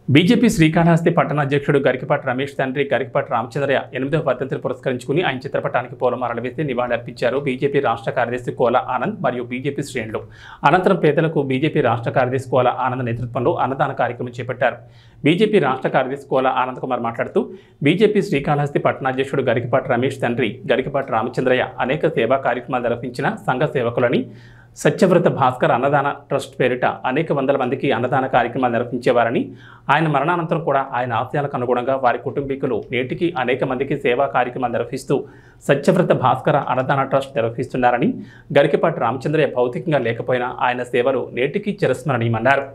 BJP Srikalahasti పట్టణ అధ్యక్షుడు గరికపాటి రమేష్ తండ్రి గరికపాటి రామచంద్రయ్య ఎనిమిదవ వర్ధంతిని పురస్కరించుకుని ఆయన చిత్రపటానికి పూలమాలలు వేసి నివాళులర్పించారు బీజేపీ రాష్ట్ర కార్యదర్శి కోల ఆనంద్ మరియు బీజేపీ శ్రేణులు అనంతరం పేదలకు బీజేపీ రాష్ట్ర కార్యదర్శి కోల ఆనంద్ నేతృత్వంలో అన్నదాన కార్యక్రమం చేపట్టారు బీజేపీ రాష్ట్ర కార్యదర్శి కోల ఆనంద్ కుమార్ మాట్లాడుతూ బీజేపీ శ్రీకాళహస్తి పట్టణాధ్యక్షుడు గరికపాటి రమేష్ తండ్రి గరికపాటి రామచంద్రయ్య అనేక సేవా కార్యక్రమాలు నిర్వహించిన సంఘ సేవకులని సత్యవ్రత భాస్కర్ అన్నదాన ట్రస్ట్ పేరిట అనేక వందల మందికి అన్నదాన కార్యక్రమాలు నిర్వహించేవారని ఆయన మరణానంతరం కూడా ఆయన ఆశయాలకు అనుగుణంగా వారి కుటుంబీకులు నేటికి అనేక మందికి సేవా కార్యక్రమాలు నిర్వహిస్తూ సత్యవ్రత భాస్కర అన్నదాన ట్రస్ట్ నిర్వహిస్తున్నారని గరికపాటి రామచంద్రయ్య భౌతికంగా లేకపోయినా ఆయన సేవలు నేటికి చిరస్మరణీయమన్నారు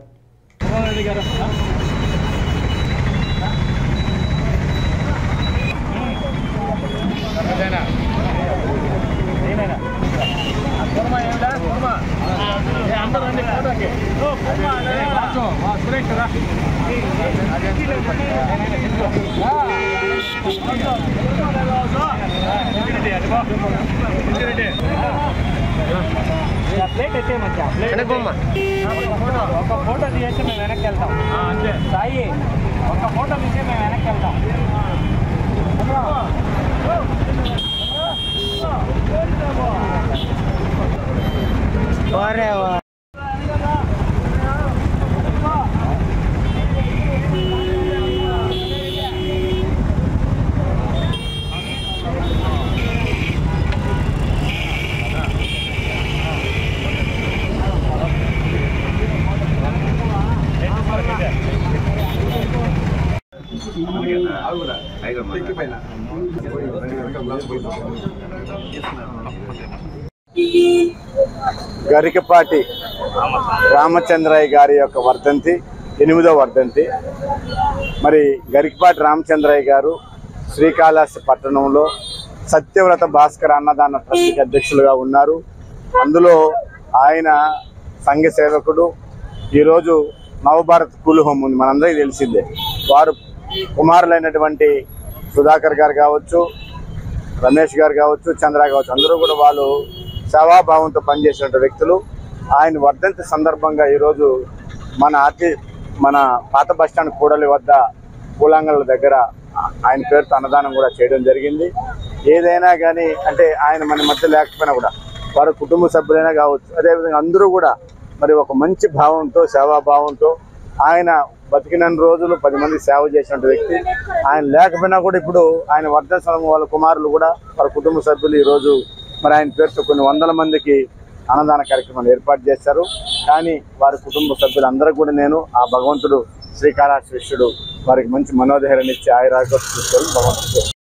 ప్లేట్ అయితే మధ్య ప్లేట్ ఒక ఫోటో తీసి మేము వెనక్కి వెళ్తాం అంతే సాయి ఒక ఫోటో తీసి మేము వెనక్కి వెళ్తాం గరికపాటి రామచంద్రయ్య గారి యొక్క వర్ధంతి ఎనిమిదో వర్ధంతి మరి గరికపాటి రామచంద్రయ్య గారు శ్రీకాళహస్తి పట్టణంలో సత్యవ్రత భాస్కర్ అన్నదాన ట్రస్ట్కి అధ్యక్షులుగా ఉన్నారు అందులో ఆయన సంఘ సేవకుడు ఈరోజు నవభారత్ కూల్ హోమ్ ఉంది మనందరికీ తెలిసిందే వారు కుమారులైనటువంటి సుధాకర్ గారు కావచ్చు రమేష్ గారు కావచ్చు చంద్ర కావచ్చు అందరూ కూడా వాళ్ళు సేవాభావంతో పనిచేసిన వ్యక్తులు ఆయన వర్ధంతి సందర్భంగా ఈరోజు మన ఆర్టీ మన పాత బస్టాండ్ కూడలి వద్ద పూలాంగల దగ్గర ఆయన పేరుతో అన్నదానం కూడా చేయడం జరిగింది ఏదైనా కానీ అంటే ఆయన మన మధ్య లేకపోయినా కూడా వారి కుటుంబ సభ్యులైనా కావచ్చు అదేవిధంగా అందరూ కూడా మరి ఒక మంచి భావంతో సేవాభావంతో ఆయన బతికిన రోజులు పది మంది సేవ చేసిన వ్యక్తి ఆయన లేకపోయినా కూడా ఇప్పుడు ఆయన వర్ధన సమయం వాళ్ళ కుమారులు కూడా వారి కుటుంబ సభ్యులు ఈరోజు మరి ఆయన పేరుతో కొన్ని వందల మందికి అన్నదాన కార్యక్రమాలు ఏర్పాటు చేశారు కానీ వారి కుటుంబ సభ్యులందరూ కూడా నేను ఆ భగవంతుడు శ్రీకాళహస్తి వారికి మంచి మనోధైర్యాన్ని ఇచ్చి ఆయురాగ్యం తీసుకొని భగవంతుడు